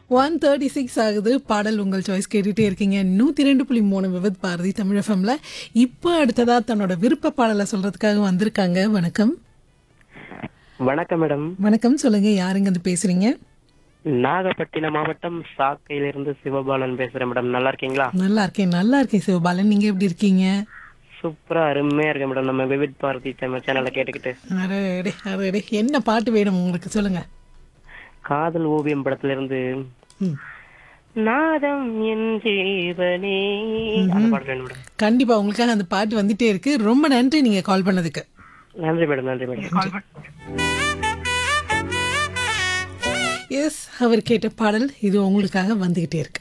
one thirty six ஆகுது பாடல் உங்கள் சாய்ஸ் கேட்டுகிட்டே இருக்கீங்க நூற்றி ரெண்டு புள்ளி மூணு விவத் பாரதி தமிழ் எஃப்எம்ல இப்போ அடுத்ததாக தன்னோட விருப்ப பாடலை சொல்கிறதுக்காக வந்திருக்காங்க வணக்கம் வணக்கம் மேடம் வணக்கம் சொல்லுங்கள் யாருங்க வந்து பேசுகிறீங்க நாகப்பட்டினம் மாவட்டம் சாக்கையிலிருந்து சிவபாலன் பேசுறேன் மேடம் நல்லா இருக்கீங்களா நல்லா இருக்கேன் நல்லா இருக்கேன் சிவபாலன் நீங்கள் எப்படி இருக்கீங்க சூப்பரா அருமையா இருக்கேன் மேடம் நம்ம விவிட் பாரதி தமிழ் சேனலை கேட்டுக்கிட்டு அரே அரே என்ன பாட்டு வேணும் உங்களுக்கு சொல்லுங்கள் காதல் ஓவியம் படத்துல இருந்து ம் நாதம் என் ஜீவனே அந்த பாடல் வேணும் மேடம் கண்டிப்பா உங்களுக்காக அந்த பாட்டு வந்துட்டே இருக்கு ரொம்ப நன்றி நீங்க கால் பண்ணதுக்கு நன்றி மேடம் நன்றி மேடம் எஸ் அவர் கேட்ட பாடல் இது உங்களுக்காக வந்துகிட்டே இருக்கு